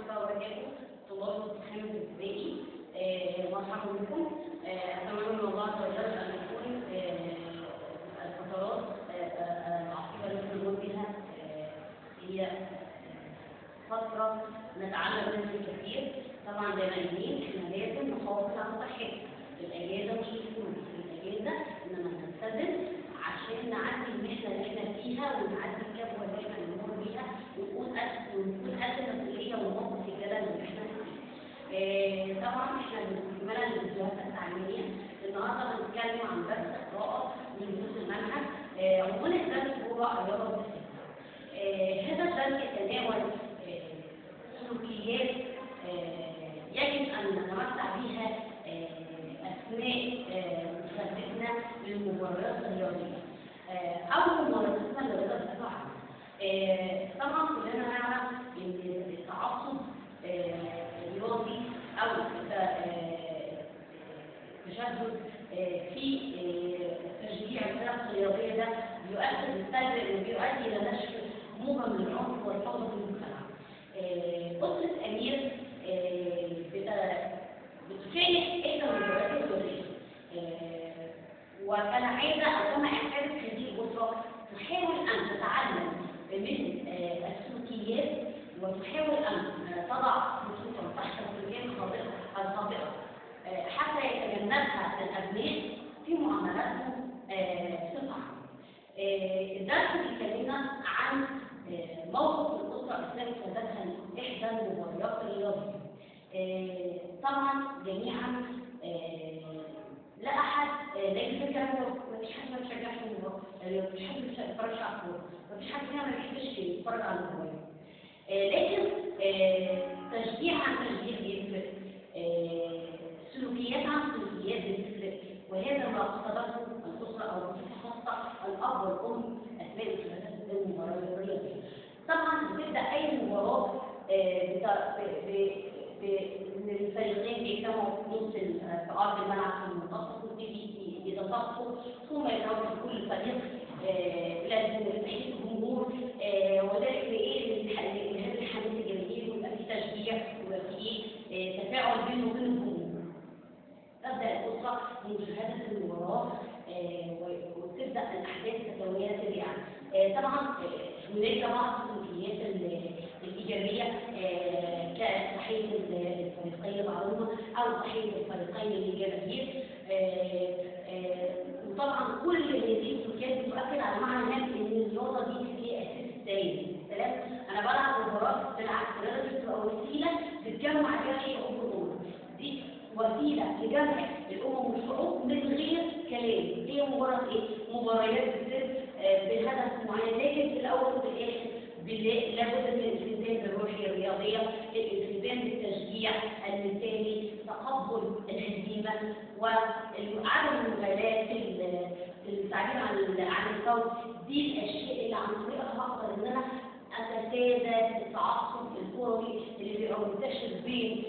مرحبا وبركاته طلاب الامتحان الابتدائي آه، مرحبا بكم آه، اتمنى من الله عز وجل ان تكون آه، الفترات آه، آه، العصيبه التي نمر بها آه، هي آه، فتره نتعلم منها الكثير طبعا زي ما قايلين احنا لازم نحافظ على صحتنا الاجازه مش الفلوس الاجازه انما نلتزم عشان نعدي المحنه اللي احنا فيها ونعدي الكبوه اللي احنا بنمر بيها ونكون قد ونكون قد المسؤوليه والموقف الجلل اللي احنا فيه. آه، طبعا احنا بنستكمل الفيديوهات التعليميه النهارده هنتكلم عن درس قراءه من دروس المنهج آه، عنوان الدرس هو الرياضه والفكره. آه، هذا الدرس يتناول آه، سلوكيات آه، يجب ان نتمتع بها آه، اثناء آه، مشاهدتنا للمباريات الرياضيه آه، او ممارستنا للرياضه بصفه عامه. آه، طبعا كلنا نعرف ان التعصب آه، الرياضي او الت- آه، التشدد آه، في آه، تشجيع الفرق الرياضيه ده بيؤثر بالسلب انه بيؤدي الى نشر موجه من العنف والفوضى في المجتمع. آه، أسرة أمير آه، بت- بتشارك إحدى المباريات الرياضية آه، وأنا عايزة أو كما اعتادت هذه الأسرة تحاول أن تتعلم من آه، السلوكيات وتحاول أن آه، تضع خطوطا تحت السلوكيات الخاطئة الخاطئة آه، حتى يتجنبها الأبناء في معاملاتهم آه، بصفة عامة. آه، الدرس بيكلمنا عن آه، موقف الأسرة أثناء مشاهدتها إحدى المباريات الرياضية. آه، طبعا جميعا آه، لا أحد آه، لكن فكرة هو مفيش حد ما بيشجعش المباراة، يعني مفيش حد ما بيتفرجش على الكورة، مفيش حد هنا ما بيحبش يتفرج على المباريات. آه، لكن آه، تشجيع عن تشجيع بيفرق آه، سلوكيات عن سلوكيات بتفرق وهذا ما اقتضته الأسرة أو بصفة خاصة الأب والأم أثناء مشاهدة المباراة الرياضية. طبعا بتبدأ أي مباراة آه، بت- ب- ب- ب- إن الفريقين بيجتمعوا في نص ال- في أرض الملعب في المنتصف ويبتدي يتصفوا ثم يتوجه كل فريق آه، إلى الجمهور تحية الجمهور آه، وذلك لإيه؟ للح- لهذا الحماس الجماهيري ويبقى في تشجيع ويبقى في إيه؟ آه، تفاعل بينه وبين الجمهور. تبدأ الأسرة بمشاهدة المباراة آه، و- وتبدأ الأحداث تتوالى سريعا. آه، طبعا آه، هناك بعض السلوكيات ال- الإيجابية آه، كتحية ال- الفريقين بعضهما أو تحية الفريقين للجماهير آه، آه، وطبعا كل هذه السلوكيات بتؤكد على معنى هام إن الرياضة دي هي أساس السلام. السلام أنا بلعب مباراة بالعكس الرياضة دي بتبقى وسيلة بتجمع بيها الشعوب والأمم. دي وسيلة لجمع الأمم والشعوب من غير كلام هي مجرد إيه؟ مباريات بتتم آه، بهدف معين لكن في الأول وفي الآخر بلا- لابد من الالتزام بالروحية الرياضية الالتزام بالتشجيع المثالي تقبل الهزيمة وعدم المغالاة في ال- في التعبير عن ال- عن الفوز دي الأشياء اللي عن طريقها هقدر إن أنا أتفادى التعصب الكروي اللي بيبقى منتشر بين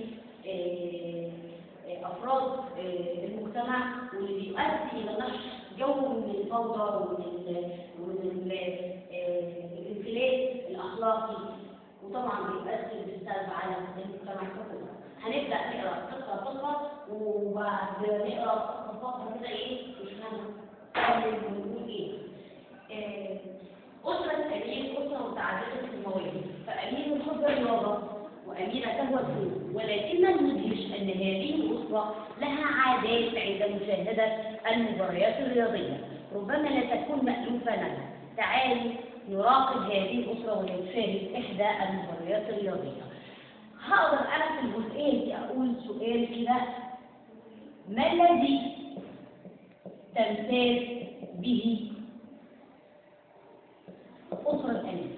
آه، افراد آه، المجتمع واللي بيؤدي الى نشر جو من الفوضى ومن ال- ومن ال- آه، الانفلات الاخلاقي وطبعا بيؤثر بالسلب على المجتمع ككل. هنبدا نقرا قصه قصه وبعد نقرا قصه قصه كده ايه مش هنتكلم ونقول ايه. آه، أسرة أمير أسرة متعددة المواهب فأمير الحب الرياضة وأميرة تهوى الفنون ولكن المدهش أن هذه الأسرة لها عادات عند مشاهدة المباريات الرياضية ربما لا تكون مألوفة لها تعالي نراقب هذه الأسرة وهي تشاهد إحدى المباريات الرياضية هقدر أنا في الجزئية دي أقول سؤال كده ما الذي تمتاز به أسرة أمير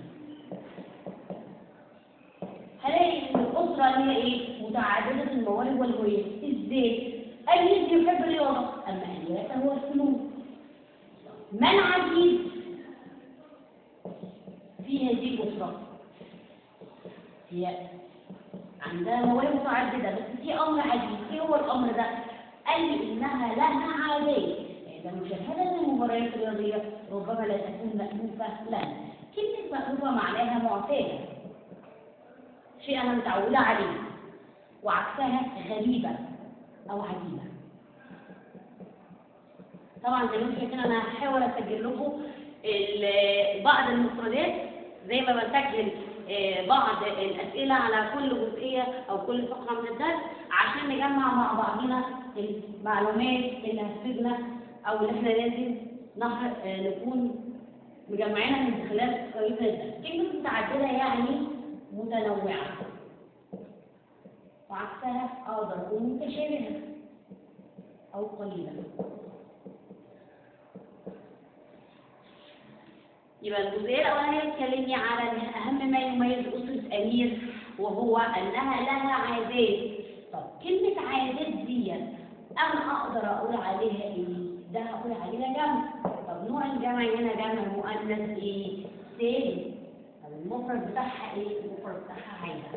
هلاقي ان الاسره هي ايه متعدده المواهب والهويه ازاي امير بيحب الرياضه اما اميره هو الفنون ما العجيب في هذه الاسره هي عندها مواهب متعدده بس في امر عجيب ايه هو الامر ده قال لي انها لها عادات عند مشاهده المباريات الرياضيه ربما لا تكون مألوفه لها كلمه مألوفه معناها معتاده شيء أنا متعودة عليه وعكسها غريبة أو عجيبة طبعا زي ما انتم شايفين أنا هحاول أسجل لكم ال- بعض المفردات زي ما بسجل آه، بعض الأسئلة على كل جزئية أو كل فقرة من الدرس عشان نجمع مع بعضنا المعلومات اللي هتفيدنا أو اللي احنا لازم نح- آه، نكون مجمعينها من خلال طريقة الدرس. كلمة متعددة يعني متنوعة. وعكسها أقدر أقول متشابهة أو قليلة. يبقى الجزئية الأولانية بتكلمني على إن أهم ما يميز أسرة أمير وهو أنها لها عادات. طب كلمة عادات دي أنا أقدر أقول عليها إيه؟ ده هقول عليها جمع. طب نوع الجمع هنا جمع مؤنث إيه؟ سالم. طب المفرد بتاعها إيه؟ المفرد بتاعها عادة.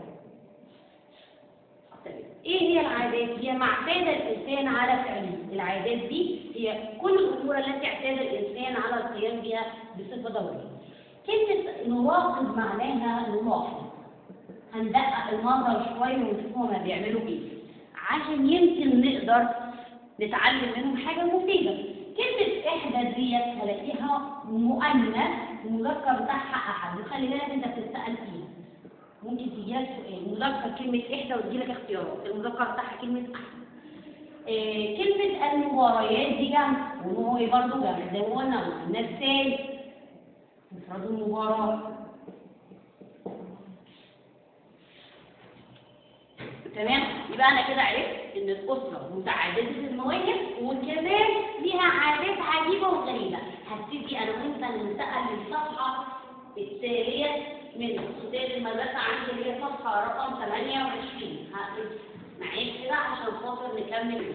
طيب، ايه هي العادات؟ هي ما اعتاد الانسان على فعله، العادات دي هي كل الامور التي اعتاد الانسان على القيام بها بصفه دوريه. كلمه نراقب معناها نلاحظ. هندقق المنظر شويه ونشوف هما بيعملوا ايه. عشان يمكن نقدر نتعلم منهم حاجه مفيده. كلمه احدى ديت هلاقيها مؤنث المذكر بتاعها احد، وخلي بالك انت بتتسال فيها. ممكن تجي لك سؤال مذكر كلمة إحدى وتجي لك اختيارات المذكر بتاعها كلمة أحد آه كلمة المباريات دي جمع وهو إيه برضه جمع زي ما قلنا مؤنث ثالث مفرد المباراة تمام يبقى أنا كده عرفت إن الأسرة متعددة المواهب وكمان ليها عادات عجيبة وغريبة هبتدي أنا وأنت ننتقل للصفحة التالية من كتاب المدرسة عندي اللي هي صفحة رقم 28 هقف معاك كده عشان خاطر نكمل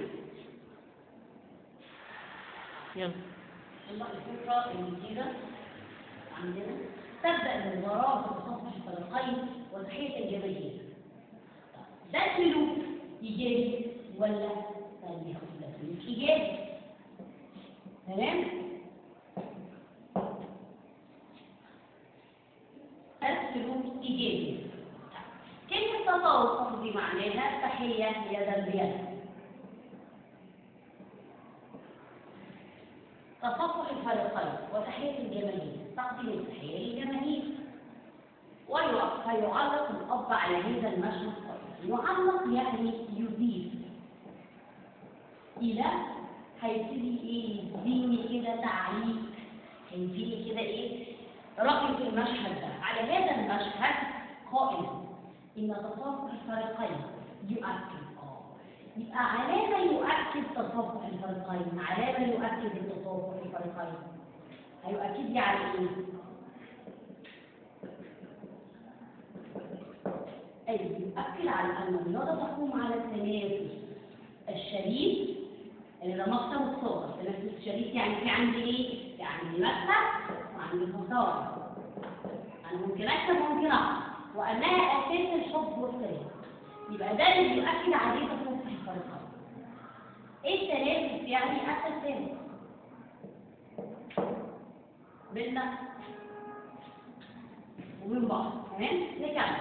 يلا الفكرة الجديدة عندنا تبدأ المباراة بتصفح الفريقين وتحية الجماهير ده سلوك إيجابي ولا سلبي؟ ده سلوك إيجابي تمام؟ السلوك إيجابي كلمة تطوق دي معناها تحية يدا بيد تصفح الفريقين وتحية الجماهير تقديم التحية للجماهير ويعلق فيعلق الأب على هذا المشهد يعلق يعني يضيف إلى هيبتدي إيه يديني كده تعليق هيديني كده إيه رأي في المشهد ده على هذا المشهد قائلا إن تصافح الفريقين يؤكد آه يبقى على ما يؤكد تصافح الفريقين على ما يؤكد التصافح الفريقين هيؤكد لي على إيه؟ أي يؤكد على أن الرياضة تقوم على التنافس الشريف اللي ده مقصد الصور التنافس الشريف يعني في عندي ايه؟ في عندي مكسب وعندي خسارة أنا ممكن أكسب وممكن أخسر وأنها أساس الحب والسلام يبقى ده اللي بيؤكد عليه تصرف الفريقين إيه التنافس يعني التسامح بيننا وبين بعض تمام نكمل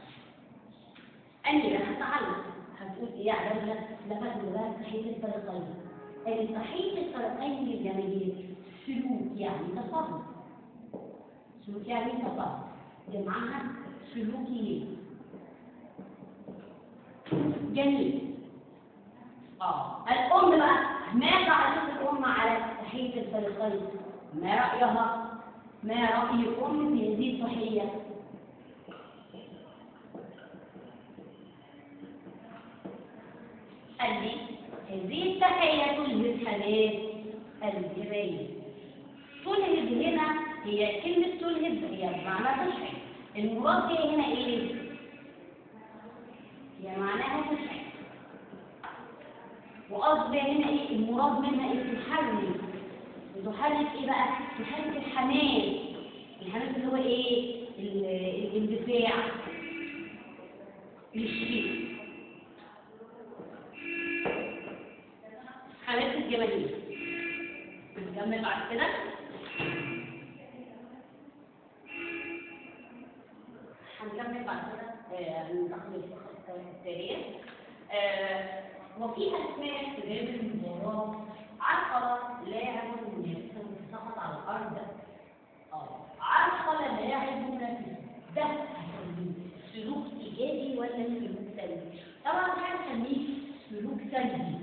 أميرة هتعلم هتقول إيه على لفت نظرها تحية الفريقين أي تحية الفريقين للجماهير سلوك يعني تصرف سلوك يعني تصرف جمعها سلوكيين جميل اه الأم بقى ماذا علمت الأم على تحية الفريقين ما رأيها ما رأي الأم في هذه التحية قال لي هذه التحية تلهب حماس الجماهير تلهب هنا هي كلمة تلهب هي بمعنى تشعر المراد بها هنا ايه؟ هي معناها تشعر وقصد هنا ايه؟ المراد منها ايه؟ تحرك تحرك ايه بقى؟ تحرك الحماس الحماس اللي هو ايه؟ ال- الاندفاع للشيء حماس الجماهير نكمل بعد كده هنكمل بعد كده آه، ثانيا آه، وفي أثناء استجابة المباراة عرقل لاعب منافسه سقط على الأرض اه عرقل لاعب منافسه ده هسميه سلوك إيجابي ولا سلوك سلبي؟ طبعا هنسميه سلوك سلبي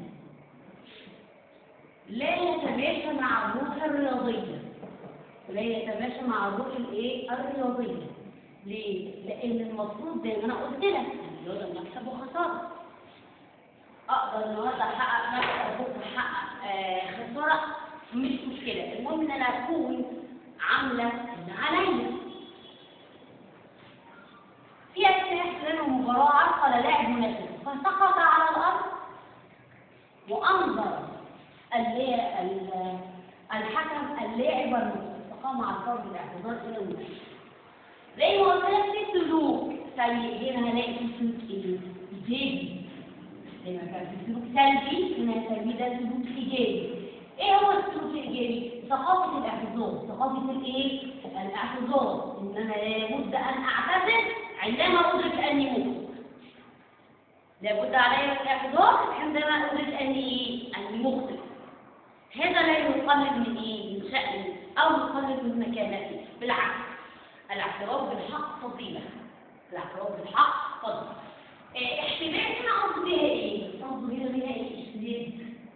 لا يتماشى مع الروح الرياضية لا يتماشى مع الروح الايه الرياضية ليه؟ لأن المفروض زي ما أنا قلت لك الرياضة مكسب وخسارة أقدر النهارده أحقق مكسب بكرة أحقق آه، خسارة مش مشكلة المهم إن أنا أكون عاملة اللي عليا في أثناء خلال المباراة عرقل لاعب منافس فسقط على الأرض وأنظر اللا- ال- الحكم اللاعب المنافس فقام على الفرد الاعتذار إلى المنافس زي ما قلت لك في سلوك سيء هنا هلاقي في سلوك ايه؟ ايجابي زي ما كان في سلوك سلبي هنا هسميه ده سلوك ايجابي ايه هو السلوك الايجابي؟ ثقافة الاعتذار ثقافة الايه؟ الاعتذار ان انا لابد ان اعتذر عندما ادرك اني مخطئ لابد علي من الاعتذار عندما ادرك اني ايه؟ اني مخطئ هذا لا يقلل من ايه؟ من شأني او يقلل من مكانتي بالعكس الاعتراف بالحق فضيلة الاعتراف بالحق فضيلة إيه، احتمال هنا قصدي بيها ايه؟ قصدي هنا بيها ايه؟ اشتداد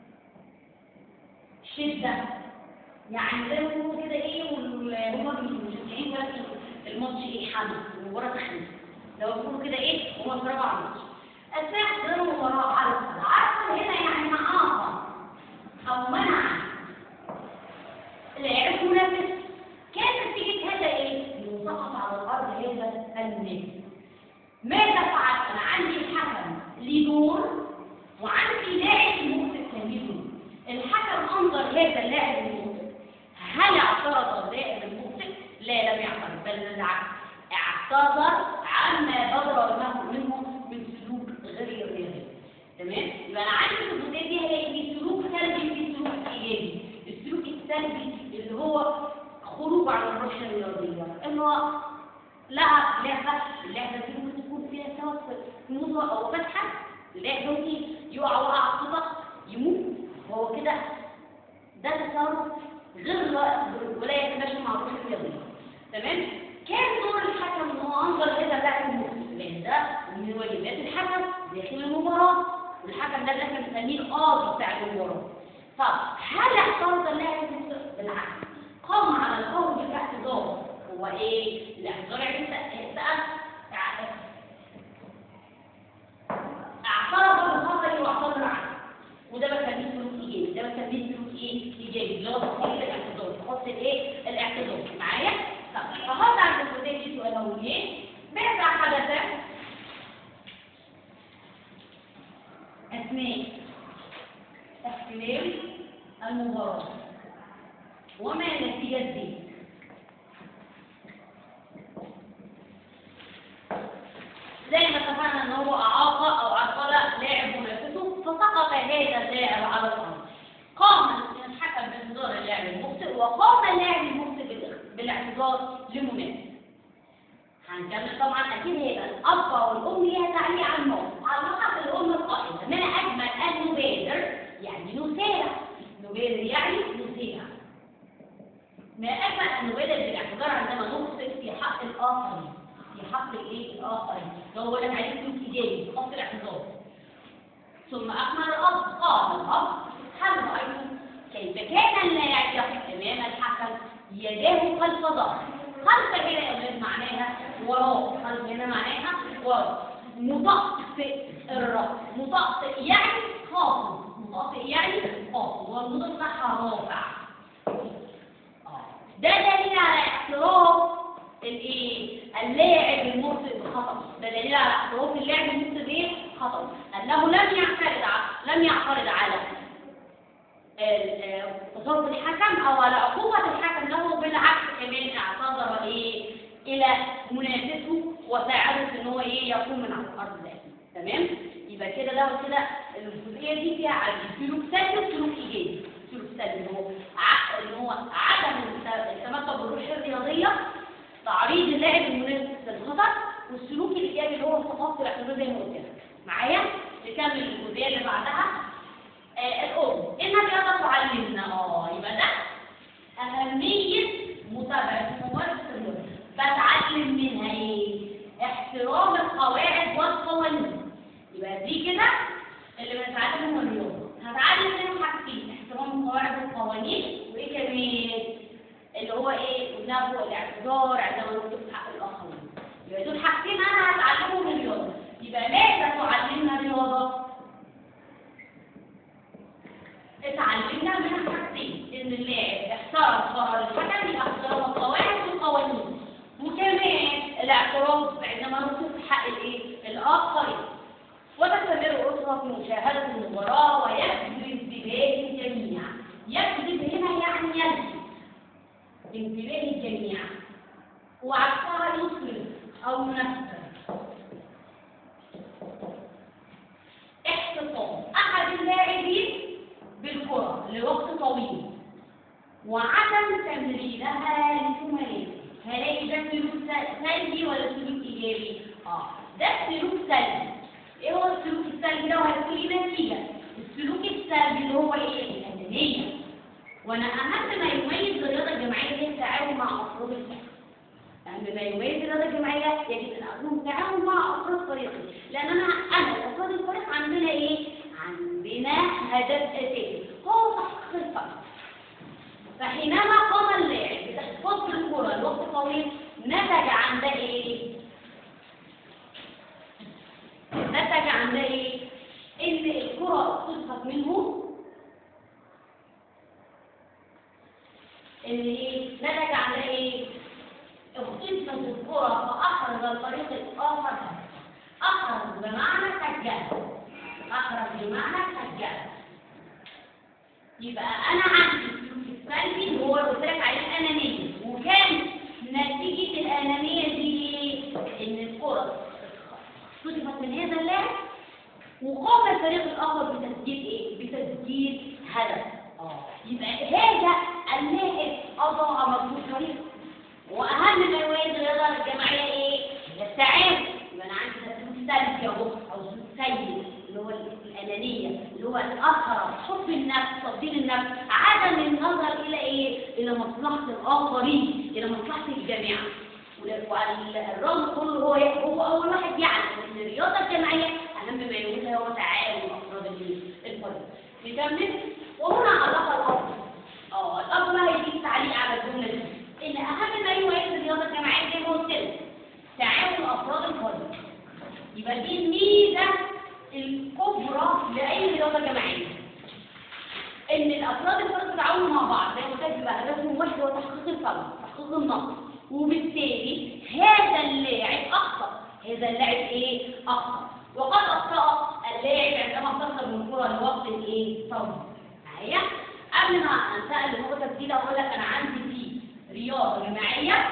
شدة يعني زي ما بيقولوا كده ايه وهم المشجعين بس الماتش ايه حمس المباراة تحمس لو بيقولوا كده ايه هم اتفرجوا على الماتش اثناء حضور المباراة عرفة عرفة هنا يعني معاقة او منع اللاعب منافس كانت نتيجة هذا ايه؟ انه سقط على الارض هذا المنافس ماذا فعل؟ انا عندي الحكم ليه دور وعندي لاعب مخطئ كان ليه دور الحكم انظر هذا اللاعب المخطئ هل اعترض اللاعب المخطئ؟ لا لم يعترض بل بالعكس اعتذر عما بدر له منه من سلوك غير رياضي تمام؟ يبقى انا عندي في الجزئيه دي هلاقي في سلوك سلبي في سلوك ايجابي السلوك السلبي اللي هو خروج عن الروح الرياضيه انه لعب لعبه اللعبه دي ممكن تكون فيها سواء نظره او فتحه اللعبه ممكن يقع وقع خطا يموت هو كده ده تصرف غير لائق ولا يتماشى مع الروح الرياضيه تمام كان دور الحكم ان هو انظر هذا اللاعب المخطئ لان ده من واجبات الحكم داخل المباراه والحكم ده اللي احنا بنسميه القاضي بتاع المباراه طب هل اعترض اللاعب المخطئ بالعكس قام على القول بالاعتذار هو ايه الاعتذار يعني انت سأل اعترض بخطئه واعتذر عنه وده بسميه سلوك ايجابي ده بسميه سلوك ايه ايجابي اللي هو تفصيل الاعتذار تحط الايه الاعتذار معايا طب فهذا عند الجزئيه دي سؤال هو ايه ماذا حدث اثناء احتمال المباراه وما نتيجه ذلك زي ما اتفقنا ان هو اعاق او عطل لاعب منافسه فسقط هذا اللاعب على الارض قام الحكم بانذار اللاعب المخطئ وقام اللاعب المخطئ بال- بالاعتذار لمنافس هنكمل طبعا اكيد هيبقى الاب والام ليها تعليق على الموقف علقت الام القائله ما اجمل ان نبادر يعني نسارع نبادر يعني نسارع ما أجمل أن نبادر بالاعتذار عندما نخطئ في حق الآخرين في حق الإيه الآخرين لو هو لك عليه سلوك إيجابي خط الاعتذار ثم أكمل الأب قال الأب هل رأيتم كيف كان اللاعب يقف أمام الحكم يداه خلف ظهره خلف هنا يا أولاد معناها وراء خلف هنا معناها وراء مطأطئ الرأس مطأطئ يعني خافض مطأطئ يعني خافض والمضاد بتاعها رافع ده دليل على اعتراف الايه اللاعب المخطئ بخطأ ده دليل على اعتراف اللاعب المخطئ بايه خطأ انه لم يعترض على لم يعترض على ال- آه، تصرف الحكم او على عقوبة الحكم له بالعكس كمان اعتذر ايه الى منافسه وساعده في ان هو ايه يقوم من على الارض ده تمام يبقى كده ده كده الجزئيه دي فيها عدل سلوك سلبي وسلوك ايجابي سلوك سلبي اللي هو ع- اللي هو عدم الت- التمتع بالروح الرياضيه تعريض اللاعب المنافس للخطر والسلوك الايجابي اللي هو ثقافه الاعتذار زي ما قلت لك معايا نكمل الجزئيه اللي بعدها آه الام ان الرياضه تعلمنا اه يبقى ده اهميه متابعه ممارسه الرياضه بتعلم منها ايه احترام القواعد والقوانين يبقى دي كده اللي بنتعلمه من الرياضه هتعلم منهم حاجتين احترام القواعد والقوانين وايه كمان اللي هو ايه قلنا فوق الاعتذار عندما نكتب حق الاخرين يبقى دول حاجتين انا هتعلمهم من الرياضه يبقى ماذا تعلمنا الرياضه اتعلمنا من حاجتين ان اللاعب احترم قرار الحكم يبقى احترم القواعد والقوانين وكمان الاعتراف عندما نكتب حق الايه الاخرين وتستمر الأسرة في مشاهدة المباراة ويجذب انتباه الجميع يجذب هنا يعني يجذب انتباه الجميع وعكسها يصرف أو ينفذ احتفاظ أحد اللاعبين بالكرة لوقت طويل وعدم تمريرها لثمانية هلاقي ده سلوك سلبي ولا سلوك إيجابي؟ اه ده سلوك سلبي ايه هو السلوك السلبي ده وهيكون ليه نتيجة السلوك السلبي اللي هو ايه الأنانية وانا اهم ما يميز الرياضة الجماعية هي التعاون مع افراد الفريق اهم ما يميز الرياضة الجماعية يجب ان اكون تعاون مع افراد فريقي لان انا انا افراد الفريق عندنا ايه عندنا هدف اساسي هو تحقيق الفرق فحينما قام اللاعب بتحفظ الكرة لوقت طويل نتج عن ده ايه نتج عن ده ايه؟ ان الكرة تسقط منه ان ايه؟ نتج عن ده ايه؟ اختفت الكرة فأخرج الفريق الآخر أخرج بمعنى سجل أخرج بمعنى سجل يبقى أنا عندي السلوك السلبي اللي هو قلت لك عليه الأنانية وكان نتيجة الأنانية دي إيه؟ إن الكرة صدفت من هذا اللاعب وقام الفريق الاخر بتسجيل ايه بتسجيل هدف اه يبقى هذا اللاعب اضاع مجهود فريقه واهم ما يميز الرياضه الجماعيه ايه هي التعاون يبقى انا عندي سلوك سلبي اهو او سلوك سيء اللي هو الانانيه اللي هو الاخر حب النفس تفضيل النفس عدم النظر الى ايه الى مصلحه الاخرين الى مصلحه الجميع والرغم كله هو هو اول واحد يعلم ان الرياضه الجماعيه اهم ما يميزها هو تعاون افراد الفريق نكمل وهنا علق الاب اه الاب بقى هيديك تعليق على الجمله دي ان اهم ما يميز الرياضه الجماعيه زي ما قلت لك تعاون افراد الفريق يبقى دي الميزه الكبرى لاي رياضه جماعيه ان الافراد الفريق يتعاونوا مع بعض زي ما قلت لك يبقى هدفهم واحد هو تحقيق الفرق تحقيق النقص وبالتالي هذا اللاعب أخطأ هذا اللاعب إيه؟ أخطأ وقد أخطأ اللاعب عندما انتصر من الكرة لوقت الإيه؟ طويل معايا؟ قبل ما أنتقل لنقطة جديدة أقول لك أنا عندي في رياضة جماعية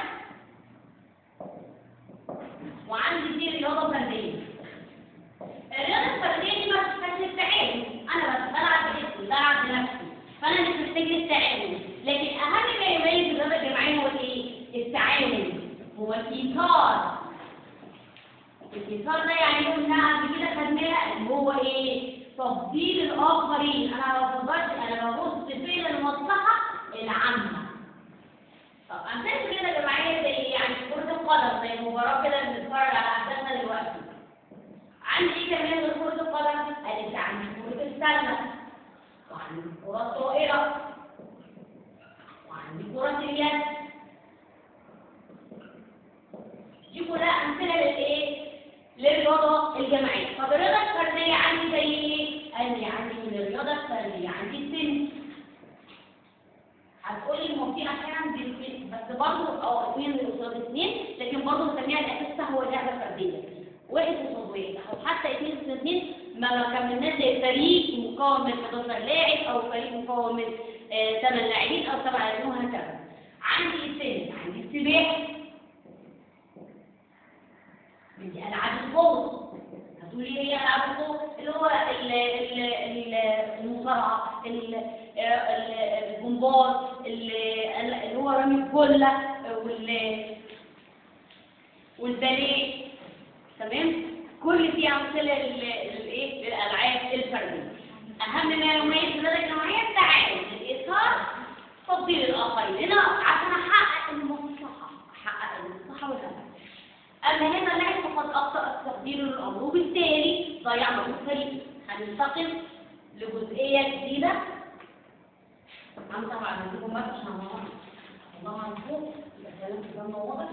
وعندي في رياضة فردية الرياضة الفردية دي ما بتحتاج للتعاون أنا بس بلعب باسمي بلعب بنفسي فأنا مش محتاج للتعاون لكن أهم ما يميز الرياضة الجماعية هو الإيه؟ التعاون هو الإيثار الإيثار ده يعني قلنا قبل كده خدناه اللي هو إيه؟ تفضيل الآخرين أنا ما بفضلش أنا ببص فين المصلحة العامة طب أمثلة كده جماعية زي يعني كرة القدم زي المباراة كده اللي بنتفرج على أحداثها دلوقتي عندي إيه كمان غير كرة القدم؟ أدي عندي كرة السلة وعندي كرة الطائرة وعندي كرة اليد دي كلها امثله للايه للرياضه الجماعيه طب الرياضه الفرديه عندي زي ايه قال لي عندي من الرياضه الفرديه عندي التنس هتقولي لي ما في احيانا بي- بس برضه اه اثنين قصاد اثنين لكن برضه بنسميها الاساس هو لعبه فرديه واحد قصاد واحد او حتى اثنين قصاد اثنين ما ما كملناش زي فريق مكون من 11 لاعب او فريق مكون من 8 لاعبين او 7 لاعبين وهكذا عندي التنس عندي السباحه دي العاب القوه هتقولي ايه هي العاب القوه اللي هو ال- ال- ال- المصارعه ال- ال- الجمباز ال- اللي هو رمي الجله وال والباليه تمام كل دي امثله لل- أهم ما يميز الرياضة الجماعية التعاون الإيثار تفضيل الآخرين هنا عشان أحقق المصلحة أحقق المصلحة والهدف أما هنا نعم فقد أخطأ تقدير الأمر وبالتالي ضيع مجهود فريق هننتقل لجزئية جديدة أنا طبعا هديكم بس عشان الله عنكم يبقى كلام كلام واضح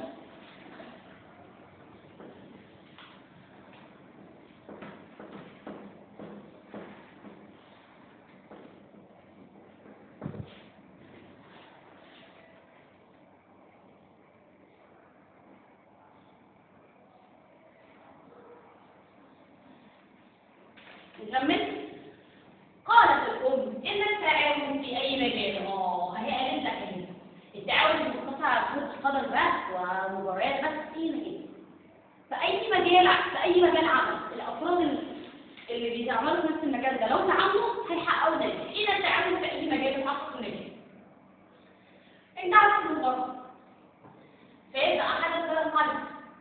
نكمل قالت الأم إن التعاون في أي مجال اه هي قالت لك اهي التعاون مش مقتصر على كرة قدم بس ومباريات بس في مجال في أي مجال في أي مجال عمل الأفراد اللي- اللي بيتعاملوا في نفس المجال ده لو تعاونوا هيحققوا نجاح إذا التعاون في أي مجال بيحقق نجاح أنت عارف المباراة فيبقى أحد الثلاث قلب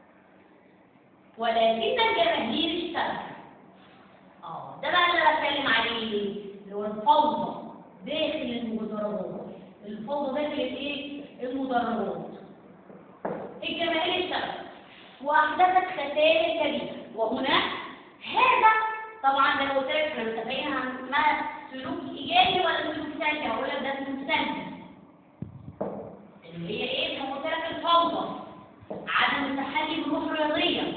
ولكن الجماهير اشتركت اه ده بقى اللي انا بتكلم عليه اللي هو الفوضى داخل المدرجات الفوضى داخل الايه المدرجات الجماهير اشتغلت واحدثت خسائر كبيره وهنا هذا طبعا زي ما قلت لك احنا متفقين عن ما سلوك ايجابي ولا سلوك سلبي هقول لك ده سلوك سلبي اللي هي ايه زي ما قلت لك الفوضى عدم التحلي بالروح الرياضيه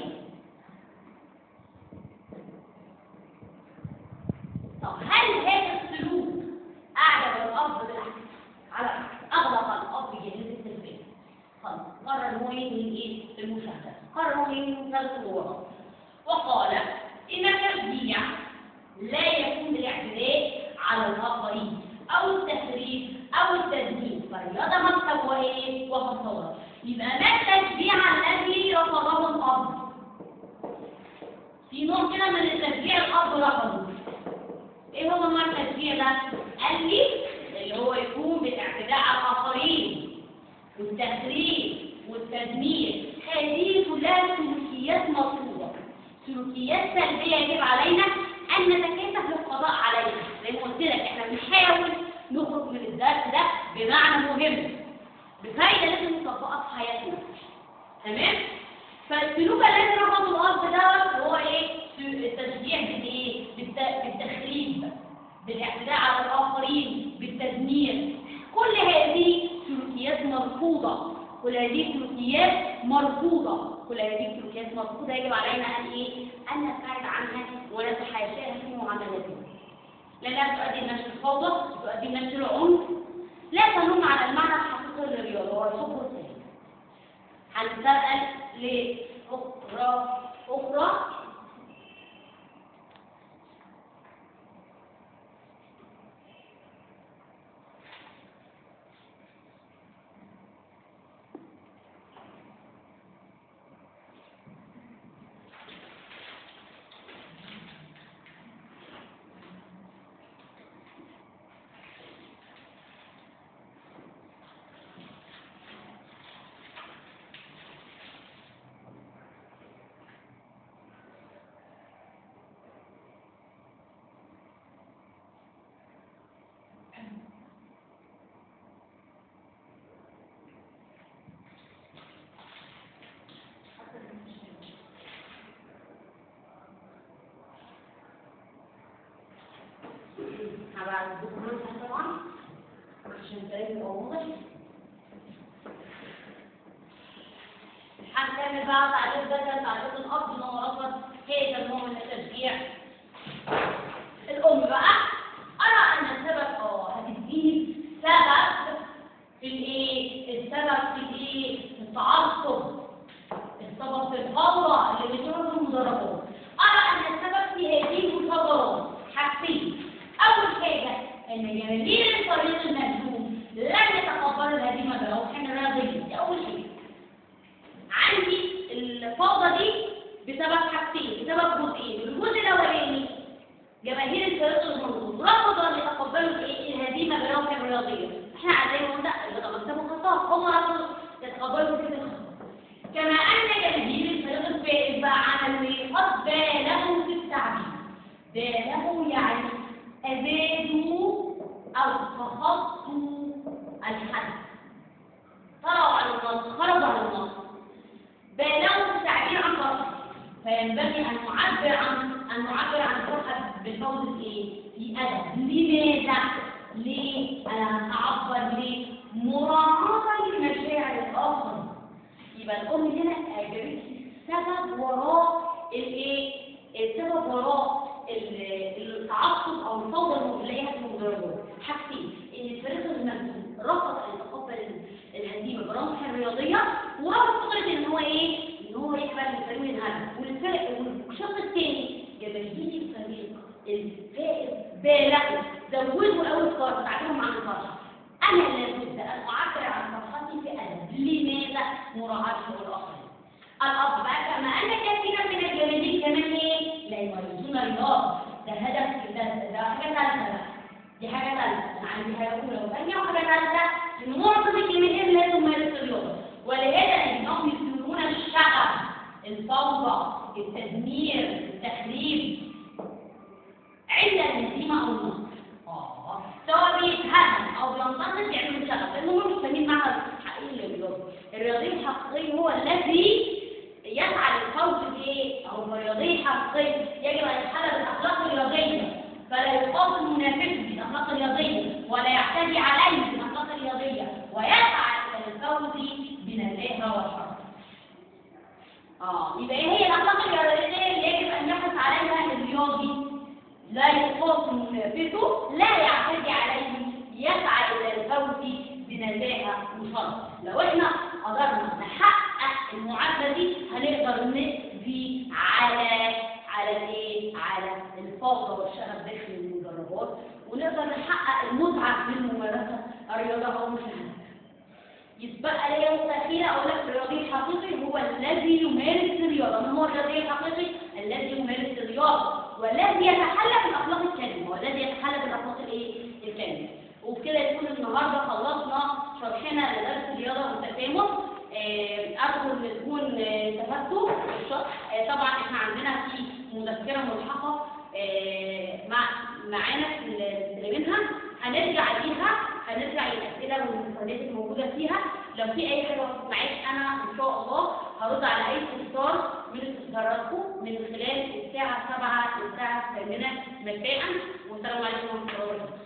طب هل هذا السلوك أعجب الأب بالعكس؟ على العكس أغلق الأب جهاز التلفزيون خلاص قرر إن هو ينهي الإيه؟ المشاهدة قرر إن هو ينهي مسلسل الورق وقال إن التشجيع لا يكون بالاعتداء على الآخرين أو التخريب أو التدمير فالرياضة مكتب وإيه؟ وخسارة يبقى ما التشجيع الذي رفضه الأب؟ في نوع كده من التشجيع الأب رفضه ايه هو نوع التشجيع ده؟ قال لي اللي هو يكون بالاعتداء على الاخرين والتخريب والتدمير هذه كلها سلوكيات مرفوضه سلوكيات سلبيه يجب علينا ان نتكاتف للقضاء عليها زي ما قلت لك احنا بنحاول نخرج من الدرس ده بمعنى مهم بفايده لازم نطبقها في حياتنا تمام فالسلوك الذي رفضه الاب دوت هو ايه التشجيع بالايه بالت- بالتخريب بالاعتداء على الاخرين بالتدمير كل هذه سلوكيات مرفوضه كل هذه سلوكيات مرفوضه كل هذه سلوكيات مرفوضه يجب علينا ان ايه ان نبتعد عنها ونتحاشاها في معاملاتنا لانها تؤدي لنشر الفوضى تؤدي لنشر العنف لا تنم على المعنى الحقيقي للرياضه هو الحب والسلام هنسأل لأخرى أخرى هبقى الدكتور طبعا عشان الكلام يبقى واضح هنكمل بقى تعليق ده كان تعليق الأب إن هو رفض هذا النوع من التشجيع الأم بقى أرى أن السبب اه هتديني سبب في الإيه؟ السبب في الإيه؟ في التعصب السبب في الفوضى اللي بتشوفها في المدرجات أرى أن السبب في هذه المفاضلات حاجتين أول حاجة إن جماهير الفريق المهزوم لن يتقبلوا الهزيمة بروح رياضية دي أول حاجة عندي الفوضى دي بسبب حاجتين بسبب جزئين الجزء الأولاني جماهير الفريق المنظوم رفضوا أن يتقبلوا الإيه؟ الهزيمة بروح رياضية احنا زي ما قلنا الرياضة مكتبوا خطاب هم رفضوا يتقبلوا فكرة الخطاب كما أن جماهير الفريق الفائز بقى عملوا إيه؟ قد بالغوا في التعبير بالغوا يعني أزادوا أو تخطوا الحد طلعوا على النص خرجوا على النص بالغوا في التعبير عن فرحة فينبغي أن نعبر عن أن نعبر عن فرحة بالفوز إيه؟ في أدب لماذا؟ ليه؟ أنا أعبر ليه؟ مراعاة لمشاعر الآخر يبقى الأم هنا جابت السبب وراء الإيه؟ السبب وراء ال- التعصب أو الفوضى الملاقيها في المدرجات حاجتين إن الفريق المنزل رفض أن يتقبل الهزيمة برمح الرياضية ورفض فكرة إن هو إيه؟ إن هو يقبل الفريق ينهزم والفرق والشق الثاني جماهير الفريق الفائز بالغوا زودوا أول فرصة تعبيرهم عن الفرحة أنا لابد أن أعبر عن فرحتي في أدب لماذا؟ مراعاة شعور الآخرين الأب بقى كما أن كثيرا من الجماهير كمان إيه؟ لا يمارسون الرياضة ده هدف ده ده حاجة ثالثة بقى دي حاجة ثالثة أنا عندي حاجة أولى وثانية وحاجة ثالثة إن معظم الجماهير لا تمارس الرياضة ولهذا إنهم يثيرون الشغب الفوضى التدمير التخريب عند الهزيمة أو النصر آه. سواء بيتهدم أو بينتصر يعملوا شغب لأن هم مش فاهمين معنى حقيقي للرياضة الرياضي الحقيقي هو الذي يسعى للفوز بايه؟ او الرياضي الحقيقي يجب ان يتحلى بالاخلاق الرياضيه فلا يقابل منافسه بالاخلاق الرياضيه ولا يعتدي عليه بالاخلاق الرياضيه ويسعى الى الفوز بنزاهه وشرف. اه يبقى ايه هي الاخلاق الرياضيه اللي يجب ان يحرص عليها الرياضي؟ لا يقابل منافسه لا يعتدي عليه يسعى الى الفوز بنزاهه وشرف. لو احنا قدرنا نحقق المعادله دي هنقدر نقضي على على الايه؟ على الفوضى والشغب داخل المدرجات ونقدر نحقق المتعه من ممارسه الرياضه او مشاهدتها. يتبقى ليا الأخيرة أقول لك الرياضي الحقيقي هو الذي يمارس الرياضة، من هو الرياضي الحقيقي؟ الذي يمارس الرياضة والذي يتحلى بالأخلاق الكريمة والذي يتحلى بالأخلاق الإيه؟ الكريمة. وبكده يكون النهارده خلصنا شرحنا لدرس الرياضه والتكامل آه، ارجو ان تكون آه، استفدتوا الشرح آه، طبعا احنا عندنا في مذكره ملحقه آه، مع معانا في ال- اللي منها هنرجع ليها هنرجع للاسئله والمفردات الموجوده فيها لو في اي حاجه وقفت معاك انا ان شاء الله هرد على اي استفسار من استفساراتكم من خلال الساعه 7 للساعه 8 مساء والسلام عليكم ورحمه الله وبركاته